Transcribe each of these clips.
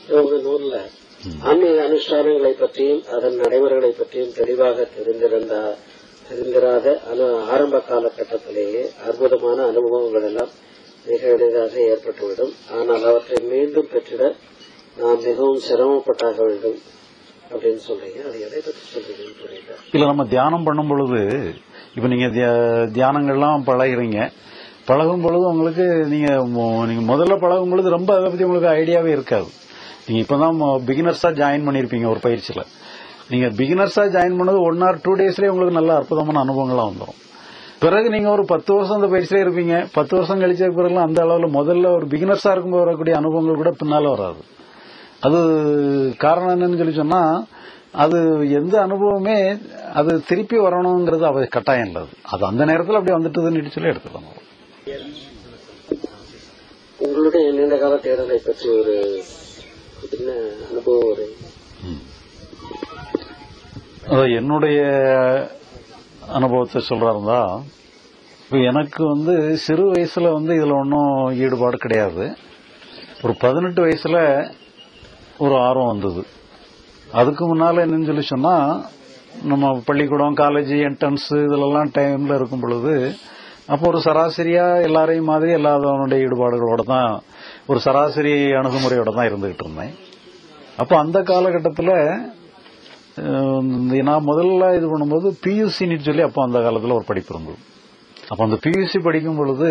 உங்க நூல்ல ஆன்மீக அனுஷ்டானங்களை பற்றியும் அதன் நடைமுறைகளை பற்றியும் தெளிவாக தெரிந்திருந்தா தெரிந்திராத அனு ஆரம்ப காலகட்டத்திலேயே அற்புதமான அனுபவங்கள் எல்லாம் மிக எளிதாக ஏற்பட்டுவிடும் ஆனால் அவற்றை மீண்டும் பெற்றிட நாம் மிகவும் சிரமப்பட்டாக வேண்டும் அப்படின்னு சொல்றீங்க அது எதை பற்றி சொல்றீங்கன்னு புரியல இல்ல நம்ம தியானம் பண்ணும் பொழுது இப்ப நீங்க தியா- தியானங்கள்லாம் பழகுறீங்க பழகும் பொழுது உங்களுக்கு நீங்க மொ- நீங்க முதல்ல பழகும் பொழுது ரொம்ப அதை பத்தி உங்களுக்கு ஐடியாவே இருக்காது நீங்க இப்பதான் பிகினர்ஸா ஜாயின் பண்ணிருப்பீங்க ஒரு பயிற்சியில நீங்க பிகினர்ஸா ஜாயின் பண்ணது ஒன் ஆர் டூ டேஸ்லயே உங்களுக்கு நல்ல அற்புதமான அனுபவங்களா வந்துடும் பிறகு நீங்க ஒரு பத்து வருஷம் அந்த பயிற்சியில இருப்பீங்க பத்து வருஷம் கழிச்ச பிறகு அந்த அளவுல முதல்ல ஒரு பிகினர்ஸா இருக்கும்போது வரக்கூடிய அனுபவங்கள் கூட பின்னால வராது அது காரணம் என்னன்னு சொல்லி சொன்னா அது எந்த அனுபவமே அது திருப்பி வரணுங்கிறது அவ கட்டாயம் இல்லை அது. அது அந்த நேரத்தில் அப்படி வந்துட்டுதுன்னு சொல்லி எடுத்துக்கணும் உங்களுடைய நீண்ட கால தேடலை பற்றி ஒரு என்ன அனுபவம் ஒரு அது என்னுடைய அனுபவத்தை சொல்றாருந்தா இப்ப எனக்கு வந்து சிறு வயசுல வந்து இதுல ஒன்றும் ஈடுபாடு கிடையாது ஒரு பதினெட்டு வயசுல ஒரு ஆர்வம் வந்தது அதுக்கு முன்னால என்னன்னு சொல்லி சொன்னா நம்ம பள்ளிக்கூடம் காலேஜ் என்ட்ரன்ஸ் இதுலலாம் டைம்ல இருக்கும் பொழுது அப்போ ஒரு சராசரியா எல்லாரையும் மாதிரி எல்லாதவனுடைய ஈடுபாடுகளோட தான் ஒரு சராசரி அணுகுமுறையோட தான் இருந்துகிட்டு இருந்தேன் அப்போ அந்த காலகட்டத்தில் நான் முதல்ல இது பண்ணும்போது பியூசின்னு சொல்லி அப்போ அந்த காலத்தில் ஒரு படிப்பு இருந்தது அப்போ அந்த பியூசி படிக்கும் பொழுது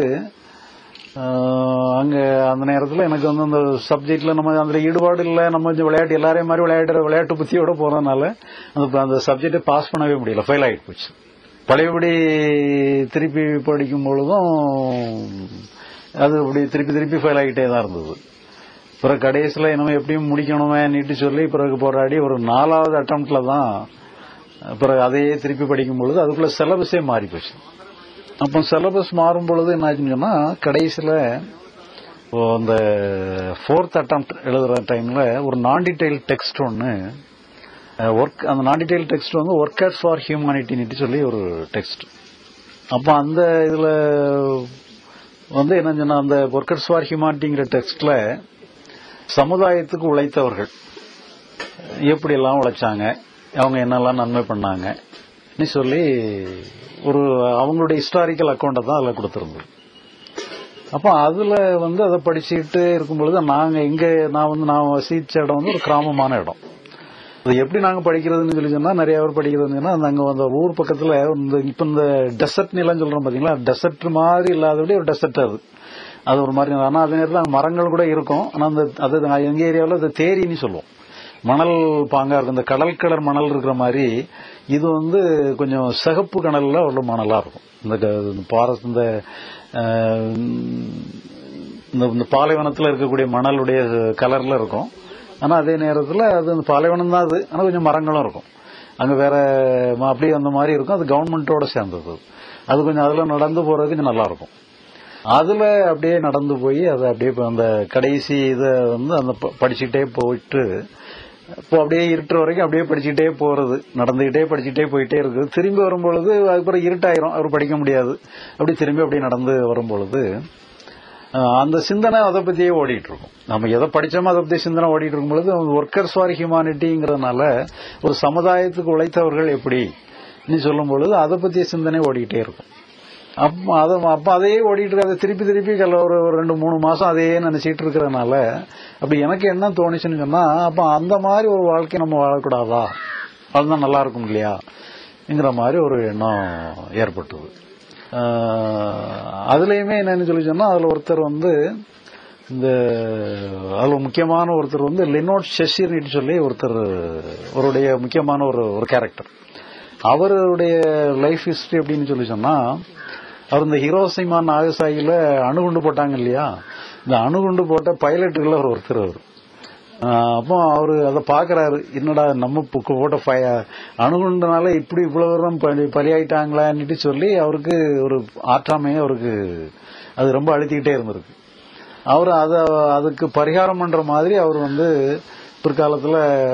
அஹ், அங்க அந்த நேரத்தில் எனக்கு வந்து அந்த சப்ஜெக்ட்ல நம்ம அதுல ஈடுபாடு இல்லை நம்ம கொஞ்சம் விளையாட்டு எல்லாரையும் மாதிரி விளையாடுற விளையாட்டு புத்தியோட போறதுனால அந்த அந்த சப்ஜெக்டை பாஸ் பண்ணவே முடியல ஃபெயில் ஆகிட்டு போச்சு பழையபடி திருப்பி படிக்கும் பொழுதும் அது அப்படி திருப்பி திருப்பி ஃபெயில் ஆகிட்டே தான் இருந்தது பிறகு கடைசியில் நம்ம எப்படியும் முடிக்கணுமே நீட்டு சொல்லி பிறகு போராடி ஒரு நாலாவது அட்டம்ப்ட்ல தான் பிறகு அதையே திருப்பி படிக்கும் பொழுது அதுக்குள்ள சிலபஸே மாறி போச்சு அப்போ சிலபஸ் மாறும் பொழுது என்ன ஆச்சுன்னு சொன்னா கடைசியில் அந்த ஃபோர்த் அட்டம்ப்ட் எழுதுற டைம்ல ஒரு நான் டீடைல் டெக்ஸ்ட் ஒன்று ஒர்க் அந்த நான் டீடைல் டெக்ஸ்ட் வந்து ஒர்க்கர்ஸ் ஃபார் ஹியூமனிட்டின்னு சொல்லி ஒரு டெக்ஸ்ட் அப்போ அந்த இதில் வந்து என்ன சொன்னா அந்த ஒர்க்கர்ஸ் ஃபார் ஹியூமானிட்டிங்கிற டெக்ஸ்ட்ல சமுதாயத்துக்கு உழைத்தவர்கள் எப்படி எல்லாம் உழைச்சாங்க அவங்க என்னெல்லாம் நன்மை பண்ணாங்க நீ சொல்லி ஒரு அவங்களுடைய ஹிஸ்டாரிக்கல் அக்கௌண்ட்டை தான் அதில் கொடுத்துருந்தது அப்போ அதுல வந்து அதை படிச்சுக்கிட்டு இருக்கும் பொழுது நாங்க இங்க நான் வந்து நான் வசிச்ச இடம் வந்து ஒரு கிராமமான இடம் அது எப்படி நாங்க படிக்கிறதுன்னு சொல்லி சொன்னா நிறைய பேர் படிக்கிறதுன்னு சொன்னா அந்த அங்க அந்த ஊர் பக்கத்துல இந்த இப்ப இந்த டெசர்ட் நிலம் சொல்றோம் பாத்தீங்களா டெசர்ட் மாதிரி இல்லாதபடி ஒரு டெசர்ட் அது அது ஒரு மாதிரி ஆனா அதே நேரத்தில் அங்க மரங்கள் கூட இருக்கும் ஆனா அந்த அது எங்க ஏரியாவில் அது தேரின்னு சொல்லுவோம் மணல் பாங்கா இருக்கும் இந்த கடல் கலர் மணல் இருக்கிற மாதிரி இது வந்து கொஞ்சம் சிகப்பு கனல்ல உள்ள மணலா இருக்கும் இந்த க- இந்த பாரஸ் இந்த அஹ், இந்த இந்த பாலைவனத்துல இருக்கக்கூடிய மணலுடைய கலர்ல இருக்கும் ஆனா அதே நேரத்துல அது இந்த பாலைவனம் தான் அது ஆனா கொஞ்சம் மரங்களும் இருக்கும் அங்க வேற ம- அப்படியே அந்த மாதிரி இருக்கும் அது கவர்மெண்டோட சேர்ந்தது அது கொஞ்சம் அதுல நடந்து போறது கொஞ்சம் நல்லா இருக்கும் அதுல அப்படியே நடந்து போய் அது அப்படியே இப்ப அந்த கடைசி இதை வந்து அந்த ப- படிச்சுக்கிட்டே போயிட்டு இப்போ அப்படியே இருட்டுற வரைக்கும் அப்படியே படிச்சுக்கிட்டே போறது நடந்துகிட்டே படிச்சுக்கிட்டே போயிட்டே இருக்குது திரும்பி வரும்பொழுது அதுக்கப்புறம் இருட்டாயிரும் அவர் படிக்க முடியாது அப்படி திரும்பி அப்படியே நடந்து வரும்பொழுது அஹ், அந்த சிந்தனை அதை பத்தியே ஓடிட்டு இருக்கும் நம்ம எதை படிச்சோமோ அதை பத்தி சிந்தனை ஓடிட்டு இருக்கும் பொழுது ஒர்க்கர்ஸ் ஃபார் ஹியூமானிட்டிங்கிறதுனால ஒரு சமுதாயத்துக்கு உழைத்தவர்கள் எப்படி நீ சொல்லும் பொழுது அதை பத்திய சிந்தனை ஓடிக்கிட்டே இருக்கும் அப்ப அதை அப்ப அதையே ஓடிட்டு இருக்கு அதை திருப்பி திருப்பி கல்ல ஒரு ஒரு ரெண்டு மூணு மாசம் அதையே நினைச்சிட்டு இருக்கிறதுனால அப்படி எனக்கு என்ன தோணுச்சுன்னு சொன்னா அப்ப அந்த மாதிரி ஒரு வாழ்க்கை நம்ம வாழக்கூடாதா அதுதான் நல்லா இருக்கும் இல்லையா ங்கிற மாதிரி ஒரு எண்ணம் ஏற்பட்டது ஆஹ் அதுலயுமே என்னன்னு சொல்லி சொன்னா அதுல ஒருத்தர் வந்து இந்த அதுல முக்கியமான ஒருத்தர் வந்து லினோட் ஷெஷீர்னு சொல்லி ஒருத்தர் அவருடைய முக்கியமான ஒரு ஒரு கேரக்டர் அவருடைய லைஃப் ஹிஸ்டரி அப்படின்னு சொல்லி சொன்னா அவர் இந்த ஹிரோசிமா நாகசாயில அணுகுண்டு போட்டாங்க இல்லையா இந்த அணுகுண்டு போட்ட பைலட்டுகள் அவர் ஒருத்தர் அவர் ஆஹ் அப்போ அவரு அதை பாக்குறாரு என்னடா நம்ம புக்கு போட்ட பய அணுகுண்டனால இப்படி இவ்வளவு தூரம் பலி பலியாயிட்டாங்களான்னுட்டு சொல்லி அவருக்கு ஒரு ஆற்றாமையே அவருக்கு அது ரொம்ப அழுத்திக்கிட்டே இருந்திருக்கு அவர் அத அதுக்கு பரிகாரம் பண்ற மாதிரி அவர் வந்து பிற்காலத்துல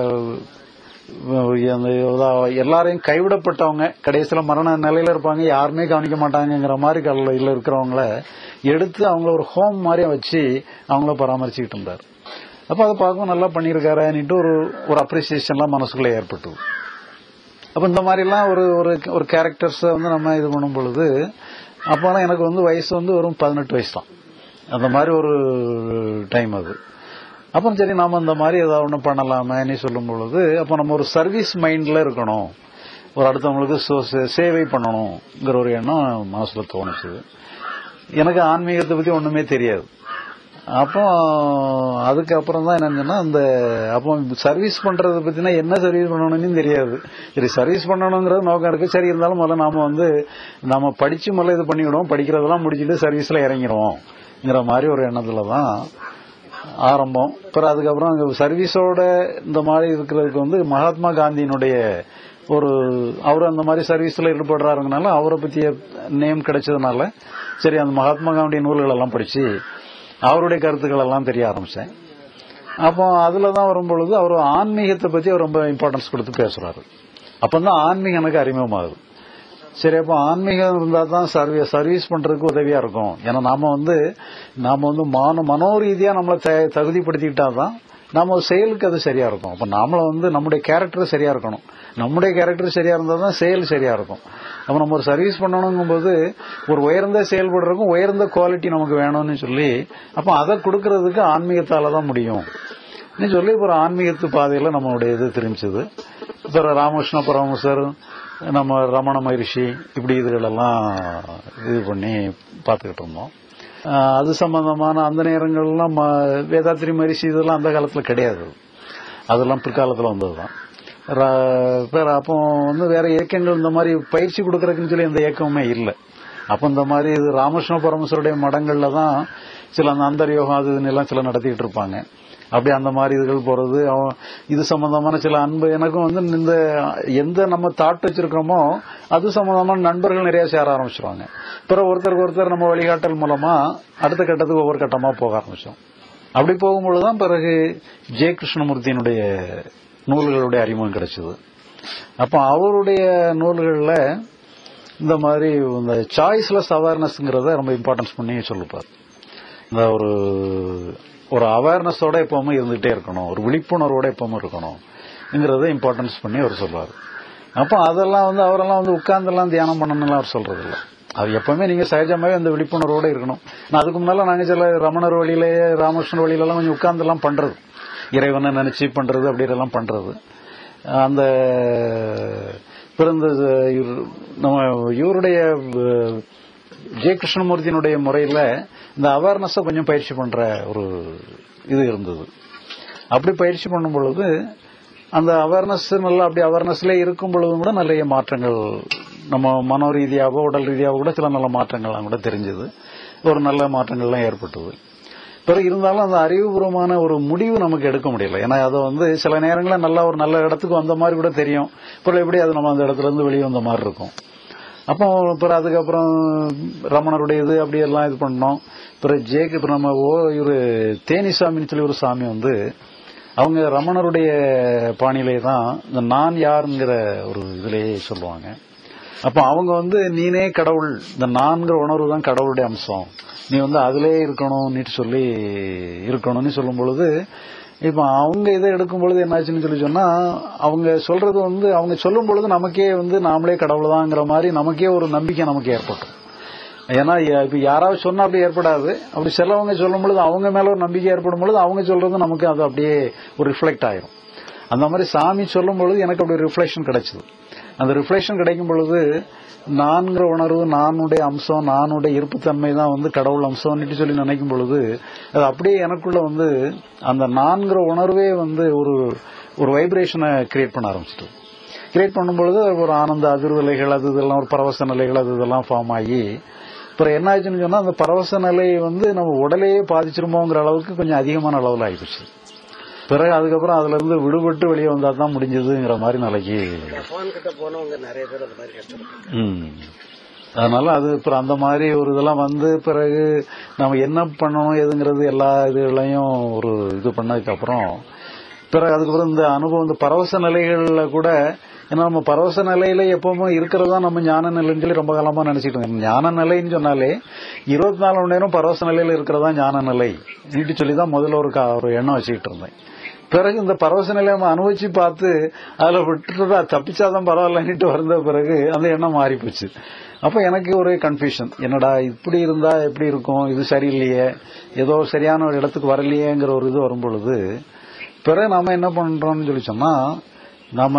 அந்த எல்லாரையும் கைவிடப்பட்டவங்க கடைசியில மரண நிலையில இருப்பாங்க யாருமே கவனிக்க மாட்டாங்கங்கிற மாதிரி கல்ல இருக்கிறவங்கள எடுத்து அவங்கள ஒரு ஹோம் மாதிரி வச்சு அவங்கள பராமரிச்சுக்கிட்டு இருந்தார் அப்ப அதை பார்க்கவும் நல்லா பண்ணியிருக்காருன்னுட்டு ஒரு ஒரு அப்ரிசியேஷன்லாம் மனசுக்குள்ள ஏற்பட்டது அப்ப இந்த மாதிரிலாம் ஒரு ஒரு ஒரு கேரக்டர்ஸை வந்து நம்ம இது பண்ணும் பொழுது அப்போலாம் எனக்கு வந்து வயசு வந்து வெறும் பதினெட்டு வயசு தான் அந்த மாதிரி ஒரு டைம் அது அப்புறம் சரி நாம இந்த மாதிரி ஏதாவது ஒன்று பண்ணலாமேன்னு சொல்லும் பொழுது அப்போ நம்ம ஒரு சர்வீஸ் மைண்ட்ல இருக்கணும் ஒரு அடுத்தவங்களுக்கு சோ- சே- சேவை பண்ணணுங்கிற ஒரு எண்ணம் மனசுல தோணுச்சு எனக்கு ஆன்மீகத்தை பத்தி ஒண்ணுமே தெரியாது அப்போ அதுக்கப்புறம் தான் என்னன்னா அந்த அப்போ சர்வீஸ் பண்றதை பத்தினா என்ன சர்வீஸ் பண்ணணும்னு தெரியாது சரி சர்வீஸ் பண்ணணுங்கிறது நோக்கம் இருக்கு சரி இருந்தாலும் முதல்ல நாம வந்து நம்ம படிச்சு முதல்ல இது பண்ணிவிடுவோம் படிக்கிறதெல்லாம் முடிச்சுட்டு சர்வீஸ்ல இறங்கிடுவோம்ங்கிற மாதிரி ஒரு எண்ணத்துல தான் ஆரம்பம் அப்புறம் அதுக்கப்புறம் அங்க சர்வீஸோட இந்த மாதிரி இருக்கிறதுக்கு வந்து மகாத்மா காந்தியினுடைய ஒரு அவர் அந்த மாதிரி சர்வீஸ்ல ஈடுபடுறாருங்கனால அவரை பத்திய நேம் கிடைச்சதுனால சரி அந்த மகாத்மா காந்தி நூல்கள் எல்லாம் படிச்சு அவருடைய கருத்துக்கள் எல்லாம் தெரிய ஆரம்பிச்சேன் அப்போ அதுல தான் வரும்பொழுது அவர் ஆன்மீகத்தை பத்தி அவர் ரொம்ப இம்பார்ட்டன்ஸ் கொடுத்து பேசுறாரு அப்பதான் ஆன்மீகம் எனக்கு அறிமுகமாகுது சரி அப்போ ஆன்மீகம் இருந்தா தான் சர்வீ சர்வீஸ் பண்றதுக்கு உதவியா இருக்கும் ஏன்னா நாம வந்து நாம வந்து மனோ மனோரீதியா நம்மளை த- தகுதிப்படுத்திக்கிட்டா தான் நம்ம செயலுக்கு அது சரியா இருக்கும் அப்ப நாமள வந்து நம்முடைய கேரக்டர் சரியா இருக்கணும் நம்முடைய கேரக்டர் சரியா இருந்தா தான் செயல் சரியா இருக்கும் அப்ப நம்ம ஒரு சர்வீஸ் பண்ணணுங்கும் போது ஒரு உயர்ந்த செயல்படுறதுக்கும் உயர்ந்த குவாலிட்டி நமக்கு வேணும்னு சொல்லி அப்ப அதை கொடுக்கறதுக்கு ஆன்மீகத்தால தான் முடியும் நீ சொல்லி இப்போ ஒரு ஆன்மீகத்து பாதையில நம்மளுடைய இது தெரிஞ்சது இப்போ ராமகிருஷ்ண பரமசர் நம்ம ரமண மகரிஷி இப்படி இதுகளெல்லாம் இது பண்ணி பார்த்துக்கிட்டு இருந்தோம் ஆஹ் அது சம்பந்தமான அந்த நேரங்கள்லாம் ம- வேதாத்திரி மகரிஷி இதெல்லாம் அந்த காலத்துல கிடையாது அதெல்லாம் பிற்காலத்துல வந்ததுதான் ர- வேற அப்போ வந்து வேற இயக்கங்கள் இந்த மாதிரி பயிற்சி கொடுக்கறதுக்குன்னு சொல்லி எந்த இயக்கமுமே இல்லை அப்ப இந்த மாதிரி இது ராமகிருஷ்ண பரமசருடைய மடங்கள்ல தான் சில அந்த அந்தர்யோகம் அது இதுன்னு எல்லாம் சில நடத்திட்டு இருப்பாங்க அப்படி அந்த மாதிரி இதுகள் போறது அவன் இது சம்பந்தமான சில அன்பு எனக்கும் வந்து இந்த எந்த நம்ம தாட் வச்சிருக்கிறோமோ அது சம்பந்தமான நண்பர்கள் நிறைய சேர ஆரம்பிச்சிருவாங்க பிறகு ஒருத்தருக்கு ஒருத்தர் நம்ம வழிகாட்டல் மூலமா அடுத்த கட்டத்துக்கு ஒவ்வொரு கட்டமா போக ஆரம்பிச்சோம் அப்படி போகும்பொழுதுதான் பிறகு ஜெய கிருஷ்ணமூர்த்தியினுடைய நூல்களுடைய அறிமுகம் கிடைச்சது அப்ப அவருடைய நூல்கள்ல இந்த மாதிரி இந்த சாய்ஸ்லெஸ் அவேர்னஸ்ங்கிறத ரொம்ப இம்பார்ட்டன்ஸ் பண்ணி சொல்லுப்பார் இந்த ஒரு ஒரு அவேர்னஸோட எப்பவுமே இருந்துகிட்டே இருக்கணும் ஒரு விழிப்புணர்வோட எப்பவுமே இருக்கணும்ங்கிறத இம்பார்ட்டன்ஸ் பண்ணி அவர் சொல்றாரு அப்போ அதெல்லாம் வந்து அவரெல்லாம் வந்து உட்கார்ந்தெல்லாம் தியானம் பண்ணணும்லாம் அவர் சொல்றது இல்ல அது எப்பவுமே நீங்க சகஜமாவே அந்த விழிப்புணர்வோட இருக்கணும் நான் அதுக்கு முன்னால நாங்க சில ரமணர் வழியிலேயே ராமகிருஷ்ணன் வழியில எல்லாம் கொஞ்சம் உட்கார்ந்தெல்லாம் பண்றது இறைவனை நினைச்சு பண்றது அப்படி எல்லாம் பண்றது அந்த பிறந்த இவர்- நம்ம இவருடைய அஹ், ஜெய கிருஷ்ணமூர்த்தியினுடைய முறையில இந்த அவேர்னஸ கொஞ்சம் பயிற்சி பண்ற ஒரு இது இருந்தது அப்படி பயிற்சி பண்ணும் பொழுது அந்த அவேர்னஸ் நல்லா அப்படி அவேர்னஸ்ல இருக்கும் பொழுதும் கூட நிறைய மாற்றங்கள் நம்ம மனோ ரீதியாகவோ உடல் ரீதியாகவோ கூட சில நல்ல மாற்றங்கள்லாம் கூட தெரிஞ்சது ஒரு நல்ல மாற்றங்கள்லாம் ஏற்பட்டது பிறகு இருந்தாலும் அந்த அறிவுபூர்வமான ஒரு முடிவு நமக்கு எடுக்க முடியல ஏன்னா அதை வந்து சில நேரங்களில் நல்லா ஒரு நல்ல இடத்துக்கு வந்த மாதிரி கூட தெரியும் பிறகு எப்படி அது நம்ம அந்த இடத்துல இருந்து வெளியே வந்த மாதிரி இருக்கும் அப்போ பிறகு அதுக்கப்புறம் ரமணருடைய இது அப்படி எல்லாம் இது பண்ணோம் பிறகு ஜேக்கு இப்ப நம்ம ஓ இவரு தேனிசாமின்னு சொல்லி ஒரு சாமி வந்து அவங்க ரமணருடைய பாணியிலே தான் இந்த நான் யாருங்கிற ஒரு இதுலயே சொல்லுவாங்க அப்ப அவங்க வந்து நீனே கடவுள் இந்த நான்கிற உணர்வு தான் கடவுளுடைய அம்சம் நீ வந்து அதிலே இருக்கணும்னு சொல்லி இருக்கணும்னு சொல்லும் பொழுது இப்ப அவங்க இதை எடுக்கும் பொழுது என்னாச்சுன்னு சொல்லி சொன்னா அவங்க சொல்றது வந்து அவங்க சொல்லும் பொழுது நமக்கே வந்து நாமளே கடவுள் தான்ங்கிற மாதிரி நமக்கே ஒரு நம்பிக்கை நமக்கு ஏற்படும் ஏன்னா இப்ப யாராவது சொன்னா அப்படி ஏற்படாது அப்படி சிலவங்க சொல்லும் பொழுது அவங்க மேல ஒரு நம்பிக்கை ஏற்படும் பொழுது அவங்க சொல்றது நமக்கு அது அப்படியே ஒரு ரிஃப்ளெக்ட் ஆயிரும் அந்த மாதிரி சாமி சொல்லும் பொழுது எனக்கு அப்படி ரிஃப்ளெக்ஷன் கிடைச்சது அந்த ரிஃப்ளெக்ஷன் கிடைக்கும் பொழுது நான்கிற உணர்வு நானுடைய அம்சம் நானுடைய இருப்புத்தன்மை தான் வந்து கடவுள் அம்சம்னு சொல்லி நினைக்கும் பொழுது அது அப்படியே எனக்குள்ள வந்து அந்த நான்கிற உணர்வே வந்து ஒரு ஒரு வைப்ரேஷனை கிரியேட் பண்ண ஆரம்பிச்சிட்டு கிரியேட் பண்ணும்பொழுது ஒரு ஆனந்த அதிர்வலைகள் அது இதெல்லாம் ஒரு பரவச நிலைகள் அது இதெல்லாம் ஃபார்ம் ஆகி அப்புறம் என்ன ஆச்சுன்னு சொன்னா அந்த பரவச நிலை வந்து நம்ம உடலையே பாதிச்சிருமோங்கிற அளவுக்கு கொஞ்சம் அதிகமான அளவில் ஆயிடுச்சு பிறகு அதுக்கப்புறம் அதுல இருந்து விடுபட்டு வெளியே வந்தா தான் முடிஞ்சதுங்கிற மாதிரி நிலைக்கு ஜப்பான் கிட்ட போனவங்க நிறைய பேர் அந்த மாதிரி கஷ்டப்பட்டாங்க ம். அதனால அது அப்புறம் அந்த மாதிரி ஒரு இதெல்லாம் வந்து பிறகு நம்ம என்ன பண்ணணும் எதுங்கிறது எல்லா இதுகளையும் ஒரு இது பண்ணதுக்கு அப்புறம் பிறகு அதுக்கப்புறம் இந்த அனுபவம் இந்த பரவச நிலைகள்ல கூட ஏன்னா நம்ம பரவச நிலையில எப்பவுமே இருக்கிறதா நம்ம ஞான நிலைன்னு சொல்லி ரொம்ப காலமா நினைச்சிட்டு இருக்கோம் ஞான நிலைன்னு சொன்னாலே இருபத்தி நாலு மணி நேரம் பரவச நிலையில இருக்கிறதா ஞான நிலை நீட்டு சொல்லி தான் முதல்ல ஒரு கா- ஒரு எண்ணம் வச்சுக்கிட்டு இருந்தேன் பிறகு இந்த பரவச நிலையை நம்ம அனுபவிச்சு பார்த்து அதுல விட்டுட்டா தப்பிச்சாதான் பரவாயில்லன்னுட்டு வந்த பிறகு அந்த எண்ணம் மாறி போச்சு அப்ப எனக்கு ஒரு கன்ஃபியூஷன் என்னடா இப்படி இருந்தா எப்படி இருக்கும் இது சரியில்லையே ஏதோ சரியான ஒரு இடத்துக்கு வரலையேங்கிற ஒரு இது வரும் பொழுது பிறகு நாம என்ன பண்றோம்னு சொல்லி சொன்னா நம்ம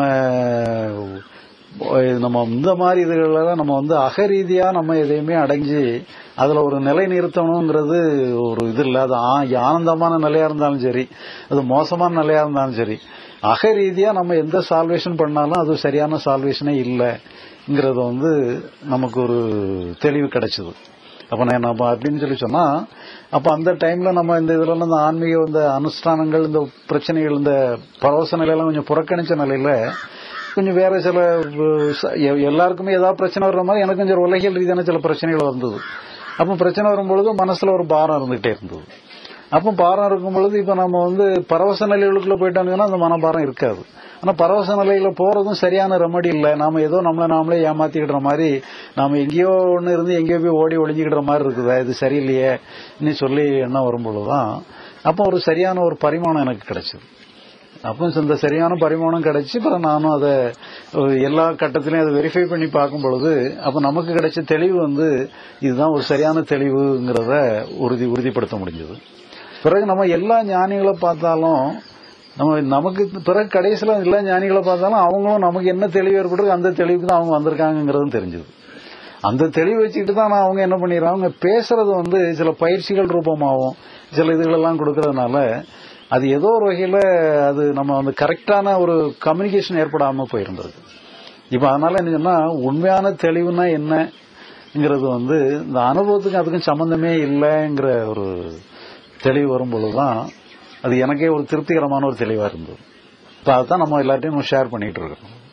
நம்ம இந்த மாதிரி இதுகளெல்லாம் நம்ம வந்து அகரீதியா நம்ம எதையுமே அடைஞ்சு அதுல ஒரு நிலை நிறுத்தணுங்கிறது ஒரு இது இல்ல அது ஆ- ஆனந்தமான நிலையா இருந்தாலும் சரி அது மோசமான நிலையா இருந்தாலும் சரி அகரீதியா நம்ம எந்த சால்வேஷன் பண்ணாலும் அது சரியான சால்வேஷனே இல்லைங்கிறது வந்து நமக்கு ஒரு தெளிவு கிடைச்சது அப்ப நான் நம்ம அப்படின்னு சொல்லி சொன்னா அப்ப அந்த டைம்ல நம்ம இந்த இதுல இந்த ஆன்மீக இந்த அனுஷ்டானங்கள் இந்த பிரச்சனைகள் இந்த பரவச நிலையெல்லாம் கொஞ்சம் புறக்கணிச்ச நிலையில கொஞ்சம் வேற சில அஹ், ச- எ- எல்லாருக்குமே ஏதாவது பிரச்சனை வர்ற மாதிரி எனக்கு கொஞ்சம் உலகியல் ரீதியான சில பிரச்சனைகள் வந்தது அப்ப பிரச்சனை வரும்பொழுது மனசுல ஒரு பாரம் இருந்துகிட்டே இருந்தது அப்போ பாரம் இருக்கும் பொழுது இப்ப நம்ம வந்து பரவச நிலைகளுக்குள்ள போயிட்டாங்கன்னா அந்த மனபாரம் இருக்காது ஆனா பரவச நிலையில போறதும் சரியான ரெமடி இல்ல நாம ஏதோ நம்மள நாமளே ஏமாத்திக்கிற மாதிரி நாம எங்கேயோ ஒண்ணு இருந்து எங்கேயோ போய் ஓடி ஒளிஞ்சுக்கிற மாதிரி இருக்குதா இது சரியில்லையே நீ சொல்லி எண்ணம் வரும் பொழுதுதான் அப்போ ஒரு சரியான ஒரு பரிமாணம் எனக்கு கிடைச்சது அப்போ இந்த சரியான பரிமாணம் கிடைச்சு அப்புறம் நானும் அதை அஹ், எல்லா கட்டத்திலையும் அதை வெரிஃபை பண்ணி பார்க்கும் பொழுது அப்போ நமக்கு கிடைச்ச தெளிவு வந்து இதுதான் ஒரு சரியான தெளிவுங்கிறத உறுதி உறுதிப்படுத்த முடிஞ்சது பிறகு நம்ம எல்லா ஞானிகளை பார்த்தாலும் நம்ம நமக்கு பிறகு கடைசியில் எல்லா ஞானிகளை பார்த்தாலும் அவங்களும் நமக்கு என்ன தெளிவு ஏற்படுறது அந்த தெளிவுக்கு தான் அவங்க வந்திருக்காங்கிறதும் தெரிஞ்சது அந்த தெளிவு வச்சுக்கிட்டு தான் நான் அவங்க என்ன பண்ணிடுறாங்க அவங்க பேசுறது வந்து சில பயிற்சிகள் ரூபமாகவும் சில இதுகளெல்லாம் கொடுக்கறதுனால அது ஏதோ ஒரு வகையில அது நம்ம வந்து கரெக்டான ஒரு கம்யூனிகேஷன் ஏற்படாம போயிருந்தது இப்ப அதனால என்ன சொன்னா உண்மையான தெளிவுனா என்னங்கிறது வந்து இந்த அனுபவத்துக்கும் அதுக்கும் சம்பந்தமே இல்லைங்கிற ஒரு தெளிவு வரும் பொழுதுதான் அது எனக்கே ஒரு திருப்திகரமான ஒரு தெளிவா இருந்தது இப்ப அதான் நம்ம எல்லாத்தையும் ஷேர் பண்ணிட்டு இருக்கோம்